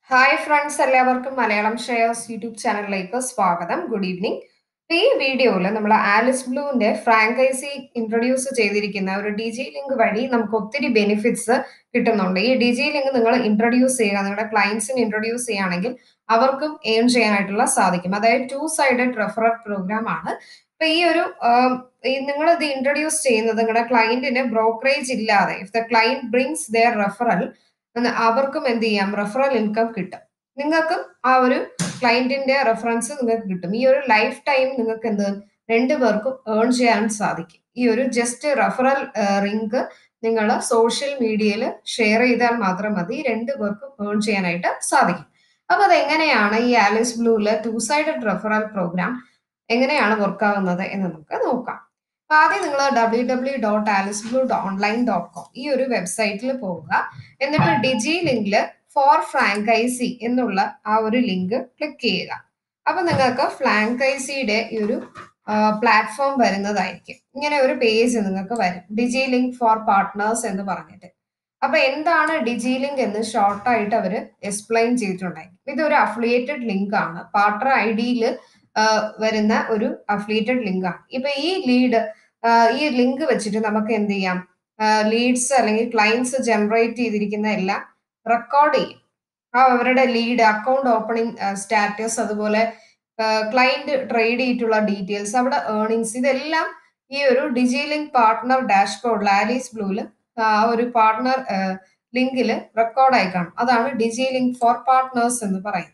hi friends എല്ലാവർക്കും Malayalam shares YouTube ചാനലിലേക്ക് സ്വാഗതം ഗുഡ് ഈവനിങ് ഈ വീഡിയോയിൽ നമ്മൾ ആലിസ് ബ്ലൂവിന്റെ ഫ്രാങ്കൈസി ഇൻട്രൊഡ്യൂസ് ചെയ്തിരിക്കുന്ന ഒരു ഡി ജി ലിങ്ക് വഴി നമുക്ക് ഒത്തിരി ബെനിഫിറ്റ്സ് കിട്ടുന്നുണ്ട് ഈ ഡി ജി ലിങ്ക് നിങ്ങൾ ഇൻട്രൊഡ്യൂസ് ചെയ്യുക നിങ്ങളുടെ ക്ലയൻസിന് ഇൻട്രൊഡ്യൂസ് ചെയ്യുകയാണെങ്കിൽ അവർക്കും ഏൺ ചെയ്യാനായിട്ടുള്ള സാധിക്കും അതായത് ടു സൈഡഡ് റെഫറൽ പ്രോഗ്രാം ആണ് അപ്പൊ ഈ ഒരു നിങ്ങൾ ഇത് ഇൻട്രൊഡ്യൂസ് ചെയ്യുന്നത് നിങ്ങളുടെ ക്ലയന്റിന് ബ്രോക്കറേജ് ഇല്ലാതെ if the client brings their referral അവർക്കും എന്ത് ചെയ്യാം റെഫറൽ ഇൻകം കിട്ടും നിങ്ങൾക്കും ആ ഒരു ക്ലയന്റിന്റെ റെഫറൻസ് നിങ്ങൾക്ക് കിട്ടും ഈ ഒരു ലൈഫ് ടൈം നിങ്ങൾക്ക് എന്ത് രണ്ടു പേർക്കും ഏൺ ചെയ്യാൻ സാധിക്കും ഈ ഒരു ജസ്റ്റ് റെഫറൽ റിങ്ക് നിങ്ങൾ സോഷ്യൽ മീഡിയയിൽ ഷെയർ ചെയ്താൽ മാത്രം മതി രണ്ടു പേർക്കും ഏൺ ചെയ്യാനായിട്ട് സാധിക്കും അപ്പൊ അതെങ്ങനെയാണ് ഈ ആലിസ് ബ്ലൂവിലെ ടു സൈഡഡ് റെഫറൽ പ്രോഗ്രാം എങ്ങനെയാണ് വർക്ക് ആവുന്നത് എന്ന് നമുക്ക് നോക്കാം അപ്പൊ ആദ്യം നിങ്ങൾ W W dot Alice Blue online dot com ഈ ഒരു വെബ്സൈറ്റിൽ പോവുക എന്നിട്ട് ഡിജി ലിങ്കില് ഫോർ ഫ്രാങ്കൈസി എന്നുള്ള ആ ഒരു ലിങ്ക് ക്ലിക്ക് ചെയ്യുക അപ്പൊ നിങ്ങൾക്ക് ഫ്രാങ്കൈസിയുടെ ഈ ഒരു പ്ലാറ്റ്ഫോം വരുന്നതായിരിക്കും ഇങ്ങനെ ഒരു പേജ് നിങ്ങൾക്ക് വരും ഡിജി ലിങ്ക് ഫോർ പാർട്ട്നേഴ്സ് എന്ന് പറഞ്ഞിട്ട് അപ്പൊ എന്താണ് ഡിജി ലിങ്ക് എന്ന് ഷോർട്ടായിട്ട് അവർ എക്സ്പ്ലെയിൻ ചെയ്തിട്ടുണ്ടായിരിക്കും ഇതൊരു അഫിലിയേറ്റഡ് ലിങ്ക് ആണ് പാർട്ണർ ഐ ഡിയിൽ വരുന്ന ഒരു അഫിലിയേറ്റഡ് ലിങ്ക് ആണ് ഇപ്പൊ ഈ ലീഡ് ഈ ലിങ്ക് വെച്ചിട്ട് നമുക്ക് എന്ത് ചെയ്യാം ലീഡ്സ് അല്ലെങ്കിൽ ക്ലയൻസ് ജനറേറ്റ് ചെയ്തിരിക്കുന്ന എല്ലാം റെക്കോർഡ് ചെയ്യും ആ അവരുടെ ലീഡ് അക്കൗണ്ട് ഓപ്പണിംഗ് സ്റ്റാറ്റസ് അതുപോലെ ക്ലയന്റ് ട്രേഡ് ചെയ്തിട്ടുള്ള ഡീറ്റെയിൽസ് അവിടെ ഏർണിങ്സ് ഇതെല്ലാം ഈ ഒരു ഡിജി ലിങ്ക് പാർട്ട്ണർ ഡാഷ്ബോർഡിൽ ആലീസ് ബ്ലൂവിൽ ആ ഒരു പാർട്ട്ണർ ലിങ്കിൽ റെക്കോർഡായി കാണും അതാണ് ഡിജി ലിങ്ക് ഫോർ പാർട്ട്നേഴ്സ് എന്ന് പറയുന്നത്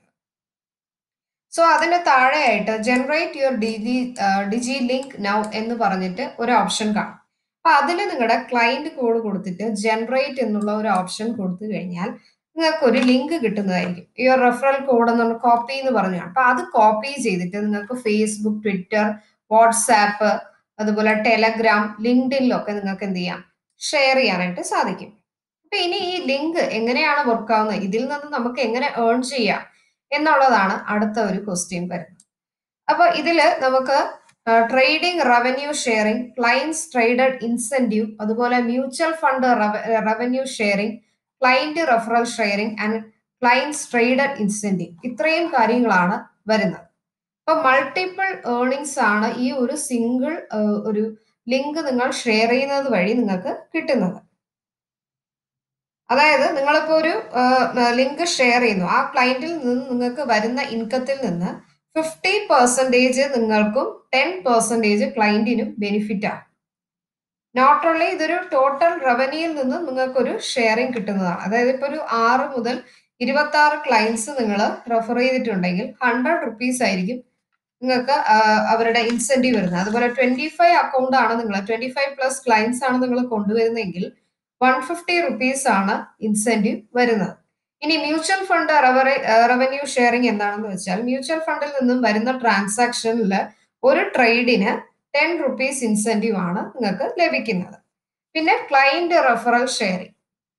സോ അതിന്റെ താഴെയായിട്ട് generate your DG DG link now എന്ന് പറഞ്ഞിട്ട് ഒരു ഓപ്ഷൻ കാണും അപ്പൊ അതിൽ നിങ്ങളുടെ ക്ലയന്റ് കോഡ് കൊടുത്തിട്ട് ജനറേറ്റ് എന്നുള്ള ഒരു ഓപ്ഷൻ കൊടുത്തു കഴിഞ്ഞാൽ നിങ്ങൾക്ക് ഒരു ലിങ്ക് കിട്ടുന്നതായിരിക്കും യുവർ റെഫറൽ കോഡ് എന്നുള്ള കോപ്പി എന്ന് പറഞ്ഞു അപ്പൊ അത് കോപ്പി ചെയ്തിട്ട് നിങ്ങൾക്ക് ഫേസ്ബുക്ക് ട്വിറ്റർ വാട്സാപ്പ് അതുപോലെ ടെലഗ്രാം ലിങ്ക്ഡിനിലൊക്കെ നിങ്ങൾക്ക് എന്ത് ചെയ്യാം ഷെയർ ചെയ്യാനായിട്ട് സാധിക്കും അപ്പൊ ഇനി ഈ ലിങ്ക് എങ്ങനെയാണ് വർക്ക് ആവുന്നത് ഇതിൽ നിന്ന് നമുക്ക് എങ്ങനെ ഏൺ ചെയ്യാം എന്നുള്ളതാണ് അടുത്ത ഒരു ക്വസ്റ്റ്യൻ വരുന്നത് അപ്പൊ ഇതില് നമുക്ക് trading revenue sharing clients traded incentive അതുപോലെ mutual fund revenue sharing client referral sharing and clients traded incentive ഇത്രയും കാര്യങ്ങളാണ് വരുന്നത് അപ്പൊ മൾട്ടിപ്പിൾ ഏർണിങ്സ് ആണ് ഈ ഒരു സിംഗിൾ ഒരു ലിങ്ക് നിങ്ങൾ ഷെയർ ചെയ്യുന്നത് വഴി നിങ്ങൾക്ക് കിട്ടുന്നത് അതായത് നിങ്ങളിപ്പോ ഒരു ലിങ്ക് ഷെയർ ചെയ്യുന്നു ആ ക്ലയന്റിൽ നിന്ന് നിങ്ങൾക്ക് വരുന്ന ഇൻകത്തിൽ നിന്ന് ഫിഫ്റ്റി പെർസെൻറ്റേജ് നിങ്ങൾക്കും ടെൻ പെർസെൻറ്റേജ് ക്ലയന്റിനും ബെനിഫിറ്റ് ആണ് നോട്ട് ഓൺലി ഇതൊരു ടോട്ടൽ റവന്യൂയിൽ നിന്ന് നിങ്ങൾക്കൊരു ഷെയറിംഗ് കിട്ടുന്നതാണ് അതായത് ഇപ്പോൾ ഒരു ആറ് മുതൽ ഇരുപത്തി ആറ് ക്ലയൻസ് നിങ്ങൾ റെഫർ ചെയ്തിട്ടുണ്ടെങ്കിൽ ഹൺഡ്രഡ് റുപ്പീസ് ആയിരിക്കും നിങ്ങൾക്ക് അവരുടെ ഇൻസെന്റീവ് വരുന്നത് അതുപോലെ ട്വന്റി ഫൈവ് അക്കൗണ്ട് ആണ് നിങ്ങൾ ട്വന്റി ഫൈവ് പ്ലസ് ക്ലയൻസ് ആണ് നിങ്ങൾ കൊണ്ടുവരുന്നതെങ്കിൽ വൺ ഫിഫ്റ്റി റുപ്പീസ് ആണ് ഇൻസെന്റീവ് വരുന്നത് ഇനി മ്യൂച്വൽ ഫണ്ട് റവന്യൂ ഷെയറിംഗ് എന്താണെന്ന് വെച്ചാൽ മ്യൂച്വൽ ഫണ്ടിൽ നിന്നും വരുന്ന ട്രാൻസാക്ഷനിൽ ഒരു ട്രേഡിന് ടെൻ റുപ്പീസ് ഇൻസെന്റീവ് ആണ് നിങ്ങൾക്ക് ലഭിക്കുന്നത് പിന്നെ ക്ലയന്റ് റെഫറൽ ഷെയറിംഗ്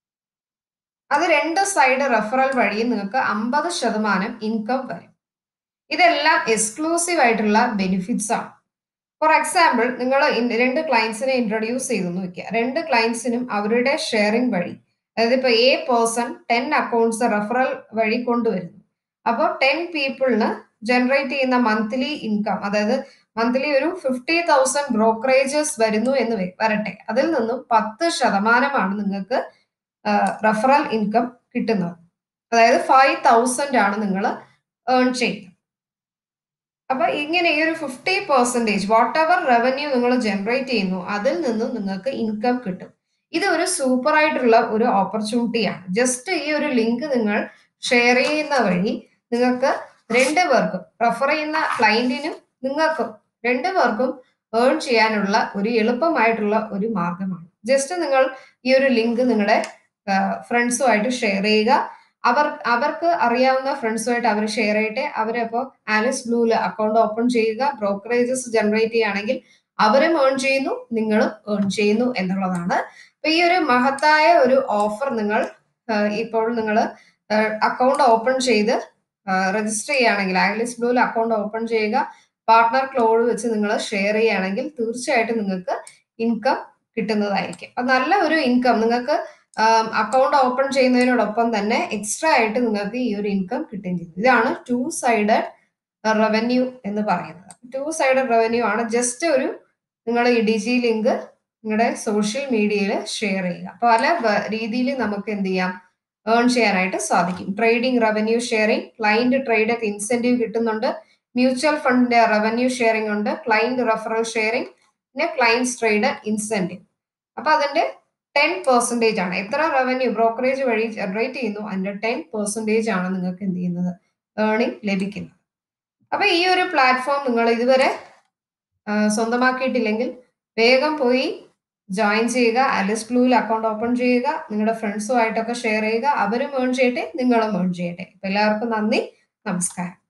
അത് രണ്ട് സൈഡ് റെഫറൽ വഴി നിങ്ങൾക്ക് അമ്പത് ശതമാനം ഇൻകം വരും ഇതെല്ലാം എക്സ്ക്ലൂസീവ് ആയിട്ടുള്ള ബെനിഫിറ്റ്സ് ആണ് ഫോർ എക്സാമ്പിൾ നിങ്ങൾ രണ്ട് ക്ലയൻസിനെ ഇൻട്രൊഡ്യൂസ് ചെയ്തെന്ന് വെക്കുക രണ്ട് ക്ലയൻസിനും അവരുടെ ഷെയറിംഗ് വഴി അതായത് ഇപ്പൊ a person ten accounts referral വഴി കൊണ്ടുവരുന്നു അപ്പോൾ ടെൻ പീപ്പിളിന് ജനറേറ്റ് ചെയ്യുന്ന മന്ത്ലി ഇൻകം അതായത് മന്ത്ലി ഒരു ഫിഫ്റ്റി തൗസൻഡ് ബ്രോക്കറേജസ് വരുന്നു എന്ന് വരട്ടെ അതിൽ നിന്നും പത്ത് ശതമാനമാണ് നിങ്ങൾക്ക് റെഫറൽ ഇൻകം കിട്ടുന്നത് അതായത് ഫൈവ് തൗസൻഡ് ആണ് നിങ്ങൾ ഏൺ ചെയ്യുന്നത് അപ്പൊ ഇങ്ങനെ ഈ ഒരു fifty percentage whatever revenue നിങ്ങൾ ജനറേറ്റ് ചെയ്യുന്നു അതിൽ നിന്നും നിങ്ങൾക്ക് ഇൻകം കിട്ടും ഇത് ഒരു സൂപ്പർ ആയിട്ടുള്ള ഒരു ഓപ്പർച്യൂണിറ്റിയാണ് ജസ്റ്റ് ഈ ഒരു ലിങ്ക് നിങ്ങൾ ഷെയർ ചെയ്യുന്ന വഴി നിങ്ങൾക്ക് രണ്ടു പേർക്കും റെഫർ ചെയ്യുന്ന ക്ലയന്റിനും നിങ്ങൾക്കും രണ്ടു പേർക്കും ഏൺ ചെയ്യാനുള്ള ഒരു എളുപ്പമായിട്ടുള്ള ഒരു മാർഗമാണ് ജസ്റ്റ് നിങ്ങൾ ഈ ഒരു ലിങ്ക് നിങ്ങളുടെ ഫ്രണ്ട്സുമായിട്ട് ഷെയർ ചെയ്യുക അവർ അവർക്ക് അറിയാവുന്ന ഫ്രണ്ട്സുമായിട്ട് അവർ ഷെയർ ചെയ്യട്ടെ അവരപ്പോൾ ആലിസ് ബ്ലൂല് അക്കൗണ്ട് ഓപ്പൺ ചെയ്യുക ബ്രോക്കറേജസ് ജനറേറ്റ് ചെയ്യുകയാണെങ്കിൽ അവരും ഏൺ ചെയ്യുന്നു നിങ്ങളും ഏൺ ചെയ്യുന്നു എന്നുള്ളതാണ് അപ്പൊ ഈ ഒരു മഹത്തായ ഒരു ഓഫർ നിങ്ങൾ ഇപ്പോൾ നിങ്ങൾ അക്കൗണ്ട് ഓപ്പൺ ചെയ്ത് രജിസ്റ്റർ ചെയ്യുകയാണെങ്കിൽ ആലിസ് ബ്ലൂവിൽ അക്കൗണ്ട് ഓപ്പൺ ചെയ്യുക പാർട്ട്ണർ ക്ലോഡ് വെച്ച് നിങ്ങൾ ഷെയർ ചെയ്യുകയാണെങ്കിൽ തീർച്ചയായിട്ടും നിങ്ങൾക്ക് ഇൻകം കിട്ടുന്നതായിരിക്കും അപ്പൊ നല്ല ഒരു ഇൻകം നിങ്ങൾക്ക് അക്കൗണ്ട് ഓപ്പൺ ചെയ്യുന്നതിനോടൊപ്പം തന്നെ എക്സ്ട്രാ ആയിട്ട് നിങ്ങൾക്ക് ഈ ഒരു ഇൻകം കിട്ടുകയും ചെയ്യും ഇതാണ് ടു സൈഡഡ് റവന്യൂ എന്ന് പറയുന്നത് ടു സൈഡഡ് റവന്യൂ ആണ് ജസ്റ്റ് ഒരു നിങ്ങൾ ഈ ഡിജി ലിങ്ക് നിങ്ങളുടെ സോഷ്യൽ മീഡിയയിൽ ഷെയർ ചെയ്യുക പല രീതിയിൽ നമുക്ക് എന്ത് ചെയ്യാം ഏൺ ചെയ്യാനായിട്ട് സാധിക്കും trading revenue sharing client trade incentive കിട്ടുന്നുണ്ട് മ്യൂച്വൽ ഫണ്ടിന്റെ റവന്യൂ ഷെയറിംഗ് ഉണ്ട് ക്ലൈന്റ് റെഫറൽ ഷെയറിംഗ് പിന്നെ ക്ലൈൻസ് ട്രേഡ് ഇൻസെന്റീവ് അപ്പൊ അതിന്റെ ടെൻ പെർസെൻറ്റേജ് ആണ് എത്ര റവന്യൂ ബ്രോക്കറേജ് വഴി ജനറേറ്റ് ചെയ്യുന്നു അതിന്റെ ടെൻ പെർസെൻറ്റേജ് ആണ് നിങ്ങൾക്ക് എന്ത് ചെയ്യുന്നത് ഏർണിംഗ് ലഭിക്കുന്നത് അപ്പൊ ഈ ഒരു പ്ലാറ്റ്ഫോം നിങ്ങൾ ഇതുവരെ സ്വന്തമാക്കിയിട്ടില്ലെങ്കിൽ വേഗം പോയി ജോയിൻ ചെയ്യുക ആലിസ് ബ്ലൂവിൽ അക്കൗണ്ട് ഓപ്പൺ ചെയ്യുക നിങ്ങളുടെ ഫ്രണ്ട്സുമായിട്ടൊക്കെ ഷെയർ ചെയ്യുക അവരും ഏൺ ചെയ്യട്ടെ നിങ്ങളും ഏൺ ചെയ്യട്ടെ അപ്പൊ എല്ലാവർക്കും നന്ദി നമസ്കാരം